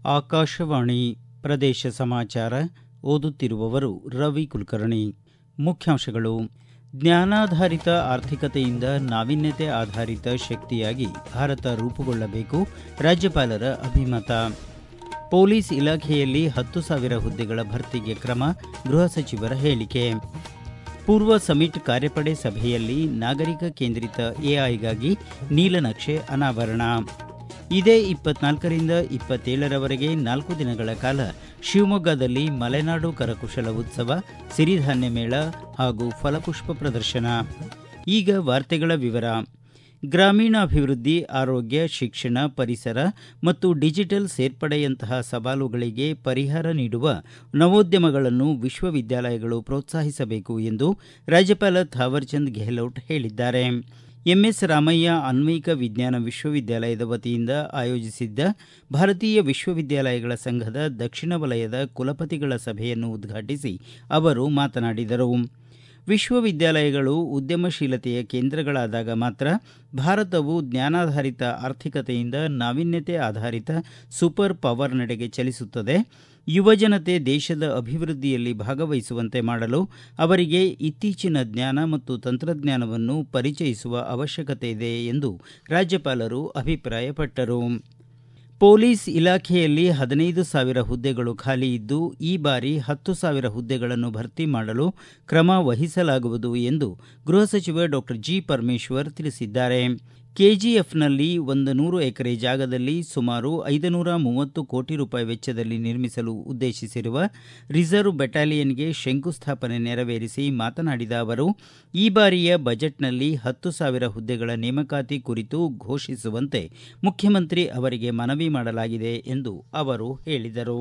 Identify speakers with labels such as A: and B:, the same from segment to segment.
A: ಆಕಾಶವಾಣಿ ಪ್ರದೇಶ ಸಮಾಚಾರ ಓದುತ್ತಿರುವವರು ರವಿ ಕುಲಕರ್ಣಿ ಮುಖ್ಯಾಂಶಗಳು ಜ್ಞಾನಾಧಾರಿತ ಆರ್ಥಿಕತೆಯಿಂದ ನಾವೀನ್ಯತೆ ಆಧಾರಿತ ಶಕ್ತಿಯಾಗಿ ಭಾರತ ರೂಪುಗೊಳ್ಳಬೇಕು ರಾಜ್ಯಪಾಲರ ಅಭಿಮತ ಪೊಲೀಸ್ ಇಲಾಖೆಯಲ್ಲಿ ಹತ್ತು ಸಾವಿರ ಹುದ್ದೆಗಳ ಭರ್ತಿಗೆ ಕ್ರಮ ಗೃಹ ಸಚಿವರ ಹೇಳಿಕೆ ಪೂರ್ವ ಸಮಿಟ್ ಕಾರ್ಯಪಡೆ ಸಭೆಯಲ್ಲಿ ನಾಗರಿಕ ಕೇಂದ್ರಿತ ಎಐಗಾಗಿ ನೀಲನಕ್ಷೆ ಅನಾವರಣ ಇದೇ ಇಪ್ಪತ್ನಾಲ್ಕರಿಂದ ಇಪ್ಪತ್ತೇಳರವರೆಗೆ ನಾಲ್ಕು ದಿನಗಳ ಕಾಲ ಶಿವಮೊಗ್ಗದಲ್ಲಿ ಮಲೆನಾಡು ಕರಕುಶಲ ಉತ್ಸವ ಸಿರಿಧಾನ್ಯ ಮೇಳ ಹಾಗೂ ಫಲಪುಷ್ಪ ಪ್ರದರ್ಶನ ಈಗ ವಾರ್ತೆಗಳ ವಿವರ ಗ್ರಾಮೀಣಾಭಿವೃದ್ಧಿ ಆರೋಗ್ಯ ಶಿಕ್ಷಣ ಪರಿಸರ ಮತ್ತು ಡಿಜಿಟಲ್ ಸೇರ್ಪಡೆಯಂತಹ ಸವಾಲುಗಳಿಗೆ ಪರಿಹಾರ ನೀಡುವ ನವೋದ್ಯಮಗಳನ್ನು ವಿಶ್ವವಿದ್ಯಾಲಯಗಳು ಪ್ರೋತ್ಸಾಹಿಸಬೇಕು ಎಂದು ರಾಜ್ಯಪಾಲ ಥಾವರ್ಚಂದ್ ಗೆಹ್ಲೋಟ್ ಹೇಳಿದ್ದಾರೆ ಎಂಎಸ್ ರಾಮಯ್ಯ ಅನ್ವಯಿಕ ವಿಜ್ಞಾನ ವಿಶ್ವವಿದ್ಯಾಲಯದ ವತಿಯಿಂದ ಆಯೋಜಿಸಿದ್ದ ಭಾರತೀಯ ವಿಶ್ವವಿದ್ಯಾಲಯಗಳ ಸಂಘದ ದಕ್ಷಿಣ ವಲಯದ ಕುಲಪತಿಗಳ ಸಭೆಯನ್ನು ಉದ್ಘಾಟಿಸಿ ಅವರು ಮಾತನಾಡಿದರು ವಿಶ್ವವಿದ್ಯಾಲಯಗಳು ಉದ್ಯಮಶೀಲತೆಯ ಕೇಂದ್ರಗಳಾದಾಗ ಮಾತ್ರ ಭಾರತವು ಜ್ಞಾನಾಧಾರಿತ ಆರ್ಥಿಕತೆಯಿಂದ ನಾವೀನ್ಯತೆ ಆಧಾರಿತ ಸೂಪರ್ ಪವರ್ ನಡೆಗೆ ಚಲಿಸುತ್ತದೆ ಯುವಜನತೆ ದೇಶದ ಅಭಿವೃದ್ಧಿಯಲ್ಲಿ ಭಾಗವಹಿಸುವಂತೆ ಮಾಡಲು ಅವರಿಗೆ ಇತ್ತೀಚಿನ ಜ್ಞಾನ ಮತ್ತು ತಂತ್ರಜ್ಞಾನವನ್ನು ಪರಿಚಯಿಸುವ ಅವಶ್ಯಕತೆ ಇದೆ ಎಂದು ರಾಜ್ಯಪಾಲರು ಅಭಿಪ್ರಾಯಪಟ್ಟರು ಪೊಲೀಸ್ ಇಲಾಖೆಯಲ್ಲಿ ಹದಿನೈದು ಸಾವಿರ ಹುದ್ದೆಗಳು ಖಾಲಿ ಇದ್ದು ಈ ಬಾರಿ ಹತ್ತು ಸಾವಿರ ಹುದ್ದೆಗಳನ್ನು ಭರ್ತಿ ಮಾಡಲು ಕ್ರಮ ವಹಿಸಲಾಗುವುದು ಎಂದು ಗೃಹ ಸಚಿವ ಡಾಕ್ಟರ್ ಜಿ ಪರಮೇಶ್ವರ್ ತಿಳಿಸಿದ್ದಾರೆ ಕೆಜಿಎಫ್ನಲ್ಲಿ ಒಂದು ನೂರು ಎಕರೆ ಜಾಗದಲ್ಲಿ ಸುಮಾರು ಐದುನೂರ ಮೂವತ್ತು ಕೋಟಿ ರೂಪಾಯಿ ವೆಚ್ಚದಲ್ಲಿ ನಿರ್ಮಿಸಲು ಉದ್ದೇಶಿಸಿರುವ ರಿಸರ್ವ್ ಬೆಟಾಲಿಯನ್ಗೆ ಶಂಕುಸ್ಥಾಪನೆ ನೆರವೇರಿಸಿ ಮಾತನಾಡಿದ ಅವರು ಈ ಬಾರಿಯ ಬಜೆಟ್ನಲ್ಲಿ ಹತ್ತು ಸಾವಿರ ಹುದ್ದೆಗಳ ನೇಮಕಾತಿ ಕುರಿತು ಘೋಷಿಸುವಂತೆ ಮುಖ್ಯಮಂತ್ರಿ ಅವರಿಗೆ ಮನವಿ ಮಾಡಲಾಗಿದೆ ಎಂದು ಅವರು ಹೇಳಿದರು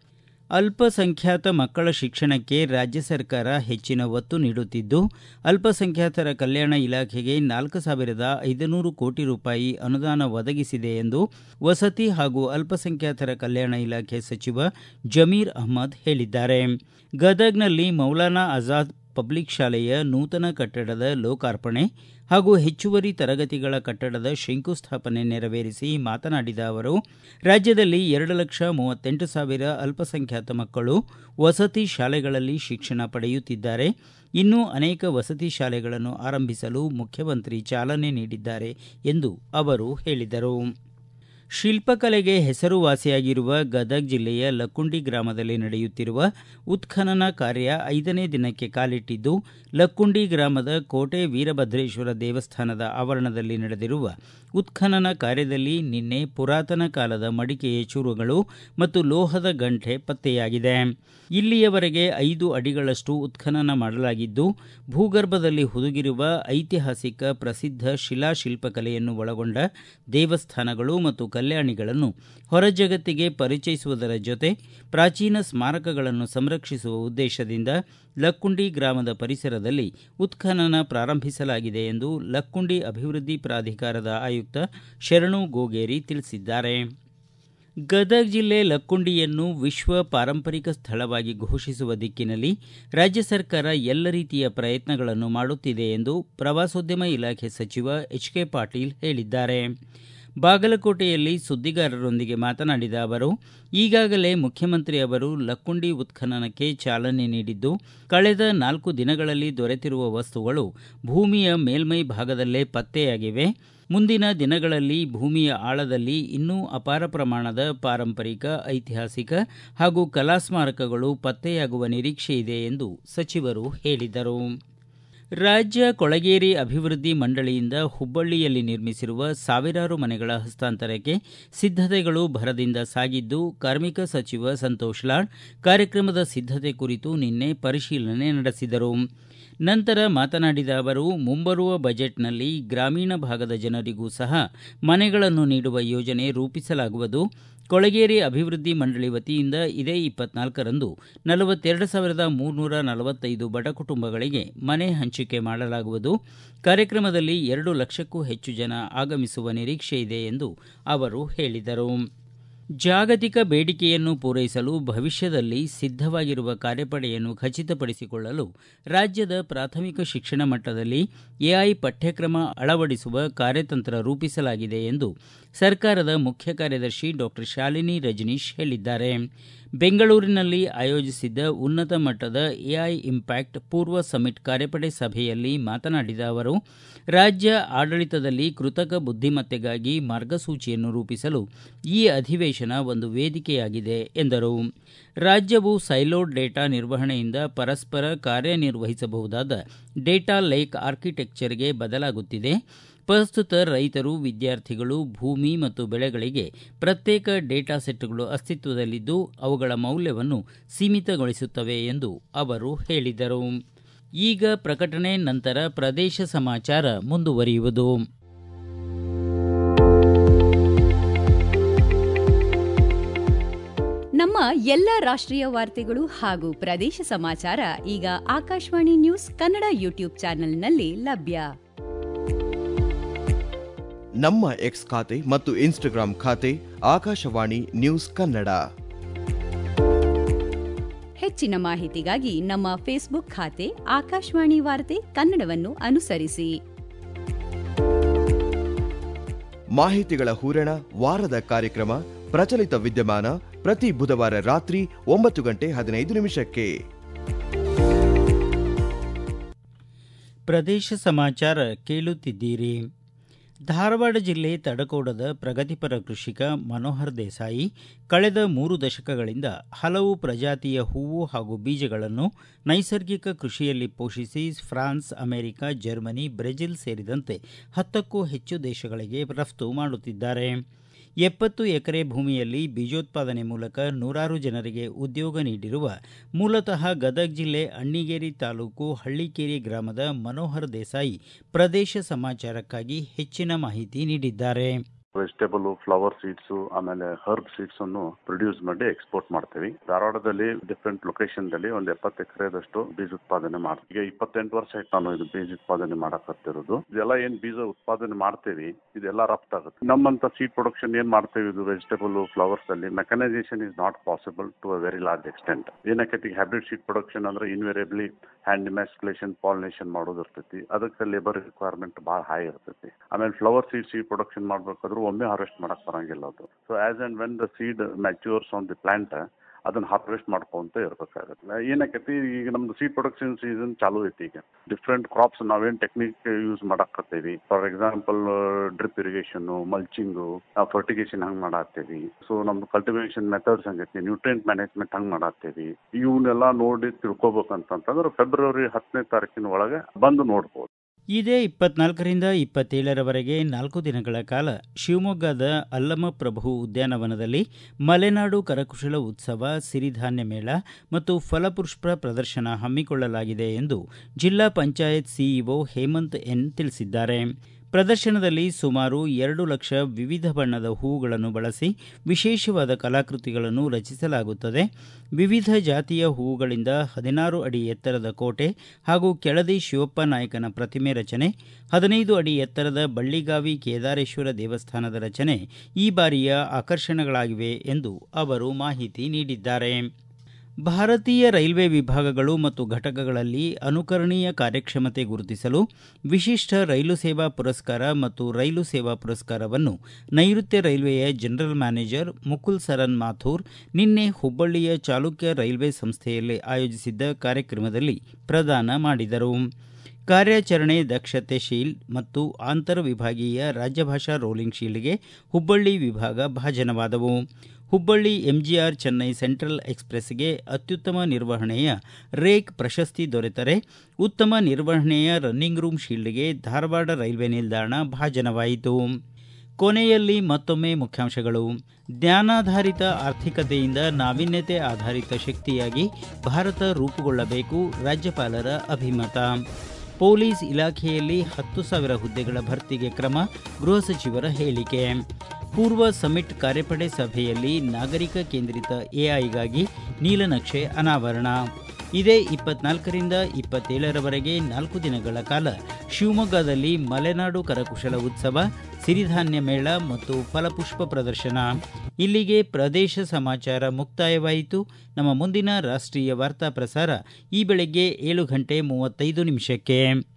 A: ಅಲ್ಪಸಂಖ್ಯಾತ ಮಕ್ಕಳ ಶಿಕ್ಷಣಕ್ಕೆ ರಾಜ್ಯ ಸರ್ಕಾರ ಹೆಚ್ಚಿನ ಒತ್ತು ನೀಡುತ್ತಿದ್ದು ಅಲ್ಪಸಂಖ್ಯಾತರ ಕಲ್ಯಾಣ ಇಲಾಖೆಗೆ ನಾಲ್ಕು ಸಾವಿರದ ಐದುನೂರು ಕೋಟಿ ರೂಪಾಯಿ ಅನುದಾನ ಒದಗಿಸಿದೆ ಎಂದು ವಸತಿ ಹಾಗೂ ಅಲ್ಪಸಂಖ್ಯಾತರ ಕಲ್ಯಾಣ ಇಲಾಖೆ ಸಚಿವ ಜಮೀರ್ ಅಹ್ಮದ್ ಹೇಳಿದ್ದಾರೆ ಗದಗ್ನಲ್ಲಿ ಮೌಲಾನಾ ಆಜಾದ್ ಪಬ್ಲಿಕ್ ಶಾಲೆಯ ನೂತನ ಕಟ್ಟಡದ ಲೋಕಾರ್ಪಣೆ ಹಾಗೂ ಹೆಚ್ಚುವರಿ ತರಗತಿಗಳ ಕಟ್ಟಡದ ಶಂಕುಸ್ಥಾಪನೆ ನೆರವೇರಿಸಿ ಮಾತನಾಡಿದ ಅವರು ರಾಜ್ಯದಲ್ಲಿ ಎರಡು ಲಕ್ಷ ಮೂವತ್ತೆಂಟು ಸಾವಿರ ಅಲ್ಪಸಂಖ್ಯಾತ ಮಕ್ಕಳು ವಸತಿ ಶಾಲೆಗಳಲ್ಲಿ ಶಿಕ್ಷಣ ಪಡೆಯುತ್ತಿದ್ದಾರೆ ಇನ್ನೂ ಅನೇಕ ವಸತಿ ಶಾಲೆಗಳನ್ನು ಆರಂಭಿಸಲು ಮುಖ್ಯಮಂತ್ರಿ ಚಾಲನೆ ನೀಡಿದ್ದಾರೆ ಎಂದು ಅವರು ಹೇಳಿದರು ಶಿಲ್ಪಕಲೆಗೆ ಹೆಸರುವಾಸಿಯಾಗಿರುವ ಗದಗ ಜಿಲ್ಲೆಯ ಲಕ್ಕುಂಡಿ ಗ್ರಾಮದಲ್ಲಿ ನಡೆಯುತ್ತಿರುವ ಉತ್ಖನನ ಕಾರ್ಯ ಐದನೇ ದಿನಕ್ಕೆ ಕಾಲಿಟ್ಟಿದ್ದು ಲಕ್ಕುಂಡಿ ಗ್ರಾಮದ ಕೋಟೆ ವೀರಭದ್ರೇಶ್ವರ ದೇವಸ್ಥಾನದ ಆವರಣದಲ್ಲಿ ನಡೆದಿರುವ ಉತ್ಖನನ ಕಾರ್ಯದಲ್ಲಿ ನಿನ್ನೆ ಪುರಾತನ ಕಾಲದ ಮಡಿಕೆಯ ಚೂರುಗಳು ಮತ್ತು ಲೋಹದ ಗಂಟೆ ಪತ್ತೆಯಾಗಿದೆ ಇಲ್ಲಿಯವರೆಗೆ ಐದು ಅಡಿಗಳಷ್ಟು ಉತ್ಖನನ ಮಾಡಲಾಗಿದ್ದು ಭೂಗರ್ಭದಲ್ಲಿ ಹುದುಗಿರುವ ಐತಿಹಾಸಿಕ ಪ್ರಸಿದ್ಧ ಶಿಲಾಶಿಲ್ಪಕಲೆಯನ್ನು ಒಳಗೊಂಡ ದೇವಸ್ಥಾನಗಳು ಮತ್ತು ಕಲ್ಯಾಣಿಗಳನ್ನು ಹೊರಜಗತ್ತಿಗೆ ಪರಿಚಯಿಸುವುದರ ಜೊತೆ ಪ್ರಾಚೀನ ಸ್ಮಾರಕಗಳನ್ನು ಸಂರಕ್ಷಿಸುವ ಉದ್ದೇಶದಿಂದ ಲಕ್ಕುಂಡಿ ಗ್ರಾಮದ ಪರಿಸರದಲ್ಲಿ ಉತ್ಖನನ ಪ್ರಾರಂಭಿಸಲಾಗಿದೆ ಎಂದು ಲಕ್ಕುಂಡಿ ಅಭಿವೃದ್ಧಿ ಪ್ರಾಧಿಕಾರದ ಆಯುಕ್ತ ಶರಣು ಗೋಗೇರಿ ತಿಳಿಸಿದ್ದಾರೆ ಗದಗ ಜಿಲ್ಲೆ ಲಕ್ಕುಂಡಿಯನ್ನು ವಿಶ್ವ ಪಾರಂಪರಿಕ ಸ್ಥಳವಾಗಿ ಘೋಷಿಸುವ ದಿಕ್ಕಿನಲ್ಲಿ ರಾಜ್ಯ ಸರ್ಕಾರ ಎಲ್ಲ ರೀತಿಯ ಪ್ರಯತ್ನಗಳನ್ನು ಮಾಡುತ್ತಿದೆ ಎಂದು ಪ್ರವಾಸೋದ್ಯಮ ಇಲಾಖೆ ಸಚಿವ ಎಚ್ ಕೆ ಪಾಟೀಲ್ ಹೇಳಿದ್ದಾರೆ ಬಾಗಲಕೋಟೆಯಲ್ಲಿ ಸುದ್ದಿಗಾರರೊಂದಿಗೆ ಮಾತನಾಡಿದ ಅವರು ಈಗಾಗಲೇ ಮುಖ್ಯಮಂತ್ರಿ ಅವರು ಲಕ್ಕುಂಡಿ ಉತ್ಖನನಕ್ಕೆ ಚಾಲನೆ ನೀಡಿದ್ದು ಕಳೆದ ನಾಲ್ಕು ದಿನಗಳಲ್ಲಿ ದೊರೆತಿರುವ ವಸ್ತುಗಳು ಭೂಮಿಯ ಮೇಲ್ಮೈ ಭಾಗದಲ್ಲೇ ಪತ್ತೆಯಾಗಿವೆ ಮುಂದಿನ ದಿನಗಳಲ್ಲಿ ಭೂಮಿಯ ಆಳದಲ್ಲಿ ಇನ್ನೂ ಅಪಾರ ಪ್ರಮಾಣದ ಪಾರಂಪರಿಕ ಐತಿಹಾಸಿಕ ಹಾಗೂ ಕಲಾ ಸ್ಮಾರಕಗಳು ಪತ್ತೆಯಾಗುವ ನಿರೀಕ್ಷೆ ಇದೆ ಎಂದು ಸಚಿವರು ಹೇಳಿದರು ರಾಜ್ಯ ಕೊಳಗೇರಿ ಅಭಿವೃದ್ಧಿ ಮಂಡಳಿಯಿಂದ ಹುಬ್ಬಳ್ಳಿಯಲ್ಲಿ ನಿರ್ಮಿಸಿರುವ ಸಾವಿರಾರು ಮನೆಗಳ ಹಸ್ತಾಂತರಕ್ಕೆ ಸಿದ್ದತೆಗಳು ಭರದಿಂದ ಸಾಗಿದ್ದು ಕಾರ್ಮಿಕ ಸಚಿವ ಸಂತೋಷ್ ಲಾಡ್ ಕಾರ್ಯಕ್ರಮದ ಸಿದ್ದತೆ ಕುರಿತು ನಿನ್ನೆ ಪರಿಶೀಲನೆ ನಡೆಸಿದರು ನಂತರ ಮಾತನಾಡಿದ ಅವರು ಮುಂಬರುವ ಬಜೆಟ್ನಲ್ಲಿ ಗ್ರಾಮೀಣ ಭಾಗದ ಜನರಿಗೂ ಸಹ ಮನೆಗಳನ್ನು ನೀಡುವ ಯೋಜನೆ ರೂಪಿಸಲಾಗುವುದು ಕೊಳಗೇರಿ ಅಭಿವೃದ್ಧಿ ಮಂಡಳಿ ವತಿಯಿಂದ ಇದೇ ಇಪ್ಪತ್ನಾಲ್ಕರಂದು ನಲವತ್ತೆರಡು ಸಾವಿರದ ಮೂರ್ನೂರ ನಲವತ್ತೈದು ಬಡ ಕುಟುಂಬಗಳಿಗೆ ಮನೆ ಹಂಚಿಕೆ ಮಾಡಲಾಗುವುದು ಕಾರ್ಯಕ್ರಮದಲ್ಲಿ ಎರಡು ಲಕ್ಷಕ್ಕೂ ಹೆಚ್ಚು ಜನ ಆಗಮಿಸುವ ನಿರೀಕ್ಷೆ ಇದೆ ಎಂದು ಅವರು ಹೇಳಿದರು ಜಾಗತಿಕ ಬೇಡಿಕೆಯನ್ನು ಪೂರೈಸಲು ಭವಿಷ್ಯದಲ್ಲಿ ಸಿದ್ಧವಾಗಿರುವ ಕಾರ್ಯಪಡೆಯನ್ನು ಖಚಿತಪಡಿಸಿಕೊಳ್ಳಲು ರಾಜ್ಯದ ಪ್ರಾಥಮಿಕ ಶಿಕ್ಷಣ ಮಟ್ಟದಲ್ಲಿ ಎಐ ಪಠ್ಯಕ್ರಮ ಅಳವಡಿಸುವ ಕಾರ್ಯತಂತ್ರ ರೂಪಿಸಲಾಗಿದೆ ಎಂದು ಸರ್ಕಾರದ ಮುಖ್ಯ ಕಾರ್ಯದರ್ಶಿ ಡಾಕ್ಟರ್ ಶಾಲಿನಿ ರಜನೀಶ್ ಹೇಳಿದ್ದಾರೆ ಬೆಂಗಳೂರಿನಲ್ಲಿ ಆಯೋಜಿಸಿದ್ದ ಉನ್ನತ ಮಟ್ಟದ ಎಐ ಇಂಪ್ಯಾಕ್ಟ್ ಪೂರ್ವ ಸಮಿಟ್ ಕಾರ್ಯಪಡೆ ಸಭೆಯಲ್ಲಿ ಮಾತನಾಡಿದ ಅವರು ರಾಜ್ಯ ಆಡಳಿತದಲ್ಲಿ ಕೃತಕ ಬುದ್ಧಿಮತ್ತೆಗಾಗಿ ಮಾರ್ಗಸೂಚಿಯನ್ನು ರೂಪಿಸಲು ಈ ಅಧಿವೇಶನ ಒಂದು ವೇದಿಕೆಯಾಗಿದೆ ಎಂದರು ರಾಜ್ಯವು ಸೈಲೋಡ್ ಡೇಟಾ ನಿರ್ವಹಣೆಯಿಂದ ಪರಸ್ಪರ ಕಾರ್ಯನಿರ್ವಹಿಸಬಹುದಾದ ಡೇಟಾ ಲೇಕ್ ಆರ್ಕಿಟೆಕ್ಚರ್ಗೆ ಬದಲಾಗುತ್ತಿದೆ ಪ್ರಸ್ತುತ ರೈತರು ವಿದ್ಯಾರ್ಥಿಗಳು ಭೂಮಿ ಮತ್ತು ಬೆಳೆಗಳಿಗೆ ಪ್ರತ್ಯೇಕ ಡೇಟಾ ಸೆಟ್ಗಳು ಅಸ್ತಿತ್ವದಲ್ಲಿದ್ದು ಅವುಗಳ ಮೌಲ್ಯವನ್ನು ಸೀಮಿತಗೊಳಿಸುತ್ತವೆ ಎಂದು ಅವರು ಹೇಳಿದರು ಈಗ ಪ್ರಕಟಣೆ ನಂತರ ಪ್ರದೇಶ ಸಮಾಚಾರ ಮುಂದುವರಿಯುವುದು
B: ನಮ್ಮ ಎಲ್ಲ ರಾಷ್ಟ್ರೀಯ ವಾರ್ತೆಗಳು ಹಾಗೂ ಪ್ರದೇಶ ಸಮಾಚಾರ ಈಗ ಆಕಾಶವಾಣಿ ನ್ಯೂಸ್ ಕನ್ನಡ ಯೂಟ್ಯೂಬ್ ಚಾನೆಲ್ನಲ್ಲಿ ಲಭ್ಯ
C: ನಮ್ಮ ಎಕ್ಸ್ ಖಾತೆ ಮತ್ತು ಇನ್ಸ್ಟಾಗ್ರಾಂ ಖಾತೆ ಆಕಾಶವಾಣಿ ನ್ಯೂಸ್ ಕನ್ನಡ
B: ಹೆಚ್ಚಿನ ಮಾಹಿತಿಗಾಗಿ ನಮ್ಮ ಫೇಸ್ಬುಕ್ ಖಾತೆ ಆಕಾಶವಾಣಿ ವಾರ್ತೆ ಕನ್ನಡವನ್ನು ಅನುಸರಿಸಿ
C: ಮಾಹಿತಿಗಳ ಹೂರಣ ವಾರದ ಕಾರ್ಯಕ್ರಮ ಪ್ರಚಲಿತ ವಿದ್ಯಮಾನ ಪ್ರತಿ ಬುಧವಾರ ರಾತ್ರಿ ಒಂಬತ್ತು ಗಂಟೆ ಹದಿನೈದು ನಿಮಿಷಕ್ಕೆ
A: ಪ್ರದೇಶ ಸಮಾಚಾರ ಕೇಳುತ್ತಿದ್ದೀರಿ ಧಾರವಾಡ ಜಿಲ್ಲೆ ತಡಕೋಡದ ಪ್ರಗತಿಪರ ಕೃಷಿಕ ಮನೋಹರ್ ದೇಸಾಯಿ ಕಳೆದ ಮೂರು ದಶಕಗಳಿಂದ ಹಲವು ಪ್ರಜಾತಿಯ ಹೂವು ಹಾಗೂ ಬೀಜಗಳನ್ನು ನೈಸರ್ಗಿಕ ಕೃಷಿಯಲ್ಲಿ ಪೋಷಿಸಿ ಫ್ರಾನ್ಸ್ ಅಮೆರಿಕ ಜರ್ಮನಿ ಬ್ರೆಜಿಲ್ ಸೇರಿದಂತೆ ಹತ್ತಕ್ಕೂ ಹೆಚ್ಚು ದೇಶಗಳಿಗೆ ರಫ್ತು ಮಾಡುತ್ತಿದ್ದಾರೆ ಎಪ್ಪತ್ತು ಎಕರೆ ಭೂಮಿಯಲ್ಲಿ ಬೀಜೋತ್ಪಾದನೆ ಮೂಲಕ ನೂರಾರು ಜನರಿಗೆ ಉದ್ಯೋಗ ನೀಡಿರುವ ಮೂಲತಃ ಗದಗ ಜಿಲ್ಲೆ ಅಣ್ಣಿಗೇರಿ ತಾಲೂಕು ಹಳ್ಳಿಕೇರಿ ಗ್ರಾಮದ ಮನೋಹರ್ ದೇಸಾಯಿ ಪ್ರದೇಶ ಸಮಾಚಾರಕ್ಕಾಗಿ ಹೆಚ್ಚಿನ ಮಾಹಿತಿ ನೀಡಿದ್ದಾರೆ
D: ವೆಜಿಟೇಬಲ್ ಫ್ಲವರ್ ಸೀಡ್ಸ್ ಆಮೇಲೆ ಹರ್ಬ್ ಸೀಡ್ಸ್ ಅನ್ನು ಪ್ರೊಡ್ಯೂಸ್ ಮಾಡಿ ಎಕ್ಸ್ಪೋರ್ಟ್ ಮಾಡ್ತೀವಿ ಧಾರವಾಡದಲ್ಲಿ ಡಿಫ್ರೆಂಟ್ ಲೊಕೇಶನ್ ದಲ್ಲಿ ಒಂದು ಎಪ್ಪತ್ತು ಎಕರೆದಷ್ಟು ಬೀಜ ಉತ್ಪಾದನೆ ಮಾಡ್ತೀವಿ ಈಗ ಇಪ್ಪತ್ತೆಂಟು ವರ್ಷ ಆಯ್ತು ನಾನು ಇದು ಬೀಜ ಉತ್ಪಾದನೆ ಮಾಡಕತ್ತಿರೋದು ಇದೆಲ್ಲ ಏನ್ ಬೀಜ ಉತ್ಪಾದನೆ ಮಾಡ್ತೀವಿ ಇದೆಲ್ಲ ರಫ್ತಾಗುತ್ತೆ ನಮ್ಮಂತ ಸೀಡ್ ಪ್ರೊಡಕ್ಷನ್ ಏನ್ ಮಾಡ್ತೇವೆ ಇದು ವೆಜಿಟೇಬಲ್ ಫ್ಲವರ್ಸ್ ಅಲ್ಲಿ mechanization is not possible to a very large extent ಏನಕ್ಕೆ ಈಗ ಹ್ಯಾಬ್ರಿಡ್ ಸೀಡ್ ಪ್ರೊಡಕ್ಷನ್ ಅಂದ್ರೆ ಇನ್ವೇರಿಯಬ್ಲಿ ಹ್ಯಾಂಡ್ ಮ್ಯಾಸ್ಕ್ಯುಲೇಷನ್ ಪಾಲಿನೇಷನ್ ಮಾಡೋದು ಇರ್ತೈತಿ ಅದಕ್ಕೆ ಲೇಬರ್ ರಿಕ್ವೈರ್ಮೆಂಟ್ ಭಾಳ ಹೈ ಇರ್ತೈತಿ ಆಮೇಲೆ ಫ್ಲವರ್ ಸೀಡ್ ಸೀಡ್ ಪ್ರೊಡಕ್ಷನ್ ಮಾಡ್ಬೇಕಾದ್ರೂ ಒಮ್ಮೆ ಹಾರ್ವೆಸ್ಟ್ ಮಾಡಕ್ ಬರಂಗಿಲ್ಲ ಅದು so as and when the seed matures on the plant ಅದನ್ನ ಹಾರ್ವೆಸ್ಟ್ ಮಾಡ್ಕೊಂತ ಇರ್ಬೇಕಾಗತ್ತೆ ಏನಕ್ಕೈತಿ ಈಗ ನಮ್ದು ಸೀಡ್ ಪ್ರೊಡಕ್ಷನ್ ಸೀಸನ್ ಚಾಲು ಐತಿ ಈಗ ಡಿಫ್ರೆಂಟ್ ಕ್ರಾಪ್ಸ್ ನಾವೇನ್ ಟೆಕ್ನಿಕ್ ಯೂಸ್ ಮಾಡಾಕತ್ತೀವಿ for example drip irrigation mulching fertigation ಹಂಗ್ ಮಾಡಾಕ್ತೇವಿ ಸೊ ನಮ್ದು ಕಲ್ಟಿವೇಶನ್ ಮೆಥಡ್ಸ್ ಹಂಗೈತಿ ನ್ಯೂಟ್ರಿಯೆಂಟ್ ಮ್ಯಾನೇಜ್ಮೆಂಟ್ ಹಂಗ್ ಮಾಡಾಕ್ತೇವಿ ಇವನ್ನೆಲ್ಲ ನೋಡಿ ತಿಳ್ಕೊಬೇಕಂತಂದ್ರೆ ಫೆಬ್ರವರಿ ಹತ್ತನೇ ತಾರೀಕಿನ ಒಳಗೆ ಬಂದು ನೋಡ್ಬೋದು
A: ಇದೇ ಇಪ್ಪತ್ನಾಲ್ಕರಿಂದ ಇಪ್ಪತ್ತೇಳರವರೆಗೆ ನಾಲ್ಕು ದಿನಗಳ ಕಾಲ ಶಿವಮೊಗ್ಗದ ಅಲ್ಲಮಪ್ರಭು ಉದ್ಯಾನವನದಲ್ಲಿ ಮಲೆನಾಡು ಕರಕುಶಲ ಉತ್ಸವ ಸಿರಿಧಾನ್ಯ ಮೇಳ ಮತ್ತು ಫಲಪುಷ್ಪ ಪ್ರದರ್ಶನ ಹಮ್ಮಿಕೊಳ್ಳಲಾಗಿದೆ ಎಂದು ಜಿಲ್ಲಾ ಪಂಚಾಯತ್ ಸಿಇಒ ಹೇಮಂತ್ ಎನ್ ತಿಳಿಸಿದ್ದಾರೆ ಪ್ರದರ್ಶನದಲ್ಲಿ ಸುಮಾರು ಎರಡು ಲಕ್ಷ ವಿವಿಧ ಬಣ್ಣದ ಹೂವುಗಳನ್ನು ಬಳಸಿ ವಿಶೇಷವಾದ ಕಲಾಕೃತಿಗಳನ್ನು ರಚಿಸಲಾಗುತ್ತದೆ ವಿವಿಧ ಜಾತಿಯ ಹೂವುಗಳಿಂದ ಹದಿನಾರು ಅಡಿ ಎತ್ತರದ ಕೋಟೆ ಹಾಗೂ ಕೆಳದಿ ಶಿವಪ್ಪ ನಾಯಕನ ಪ್ರತಿಮೆ ರಚನೆ ಹದಿನೈದು ಅಡಿ ಎತ್ತರದ ಬಳ್ಳಿಗಾವಿ ಕೇದಾರೇಶ್ವರ ದೇವಸ್ಥಾನದ ರಚನೆ ಈ ಬಾರಿಯ ಆಕರ್ಷಣೆಗಳಾಗಿವೆ ಎಂದು ಅವರು ಮಾಹಿತಿ ನೀಡಿದ್ದಾರೆ ಭಾರತೀಯ ರೈಲ್ವೆ ವಿಭಾಗಗಳು ಮತ್ತು ಘಟಕಗಳಲ್ಲಿ ಅನುಕರಣೀಯ ಕಾರ್ಯಕ್ಷಮತೆ ಗುರುತಿಸಲು ವಿಶಿಷ್ಟ ರೈಲು ಸೇವಾ ಪುರಸ್ಕಾರ ಮತ್ತು ರೈಲು ಸೇವಾ ಪುರಸ್ಕಾರವನ್ನು ನೈಋತ್ಯ ರೈಲ್ವೆಯ ಜನರಲ್ ಮ್ಯಾನೇಜರ್ ಮುಕುಲ್ ಸರನ್ ಮಾಥೂರ್ ನಿನ್ನೆ ಹುಬ್ಬಳ್ಳಿಯ ಚಾಲುಕ್ಯ ರೈಲ್ವೆ ಸಂಸ್ಥೆಯಲ್ಲಿ ಆಯೋಜಿಸಿದ್ದ ಕಾರ್ಯಕ್ರಮದಲ್ಲಿ ಪ್ರದಾನ ಮಾಡಿದರು ಕಾರ್ಯಾಚರಣೆ ದಕ್ಷತೆ ಶೀಲ್ಡ್ ಮತ್ತು ಆಂತರ ವಿಭಾಗೀಯ ರಾಜ್ಯಭಾಷಾ ರೋಲಿಂಗ್ ಶೀಲ್ಡ್ಗೆ ಹುಬ್ಬಳ್ಳಿ ವಿಭಾಗ ಭಾಜನವಾದವು ಹುಬ್ಬಳ್ಳಿ ಎಂಜಿಆರ್ ಚೆನ್ನೈ ಸೆಂಟ್ರಲ್ ಎಕ್ಸ್ಪ್ರೆಸ್ಗೆ ಅತ್ಯುತ್ತಮ ನಿರ್ವಹಣೆಯ ರೇಕ್ ಪ್ರಶಸ್ತಿ ದೊರೆತರೆ ಉತ್ತಮ ನಿರ್ವಹಣೆಯ ರನ್ನಿಂಗ್ ರೂಮ್ ಶೀಲ್ಡ್ಗೆ ಧಾರವಾಡ ರೈಲ್ವೆ ನಿಲ್ದಾಣ ಭಾಜನವಾಯಿತು ಕೊನೆಯಲ್ಲಿ ಮತ್ತೊಮ್ಮೆ ಮುಖ್ಯಾಂಶಗಳು ಜ್ಞಾನಾಧಾರಿತ ಆರ್ಥಿಕತೆಯಿಂದ ನಾವೀನ್ಯತೆ ಆಧಾರಿತ ಶಕ್ತಿಯಾಗಿ ಭಾರತ ರೂಪುಗೊಳ್ಳಬೇಕು ರಾಜ್ಯಪಾಲರ ಅಭಿಮತ ಪೊಲೀಸ್ ಇಲಾಖೆಯಲ್ಲಿ ಹತ್ತು ಸಾವಿರ ಹುದ್ದೆಗಳ ಭರ್ತಿಗೆ ಕ್ರಮ ಗೃಹ ಸಚಿವರ ಹೇಳಿಕೆ ಪೂರ್ವ ಸಮಿಟ್ ಕಾರ್ಯಪಡೆ ಸಭೆಯಲ್ಲಿ ನಾಗರಿಕ ಕೇಂದ್ರಿತ ಎಐಗಾಗಿ ನೀಲನಕ್ಷೆ ಅನಾವರಣ ಇದೇ ಇಪ್ಪತ್ನಾಲ್ಕರಿಂದ ಇಪ್ಪತ್ತೇಳರವರೆಗೆ ನಾಲ್ಕು ದಿನಗಳ ಕಾಲ ಶಿವಮೊಗ್ಗದಲ್ಲಿ ಮಲೆನಾಡು ಕರಕುಶಲ ಉತ್ಸವ ಸಿರಿಧಾನ್ಯ ಮೇಳ ಮತ್ತು ಫಲಪುಷ್ಪ ಪ್ರದರ್ಶನ ಇಲ್ಲಿಗೆ ಪ್ರದೇಶ ಸಮಾಚಾರ ಮುಕ್ತಾಯವಾಯಿತು ನಮ್ಮ ಮುಂದಿನ ರಾಷ್ಟ್ರೀಯ ವಾರ್ತಾ ಪ್ರಸಾರ ಈ ಬೆಳಗ್ಗೆ ಏಳು ಗಂಟೆ ಮೂವತ್ತೈದು ನಿಮಿಷಕ್ಕೆ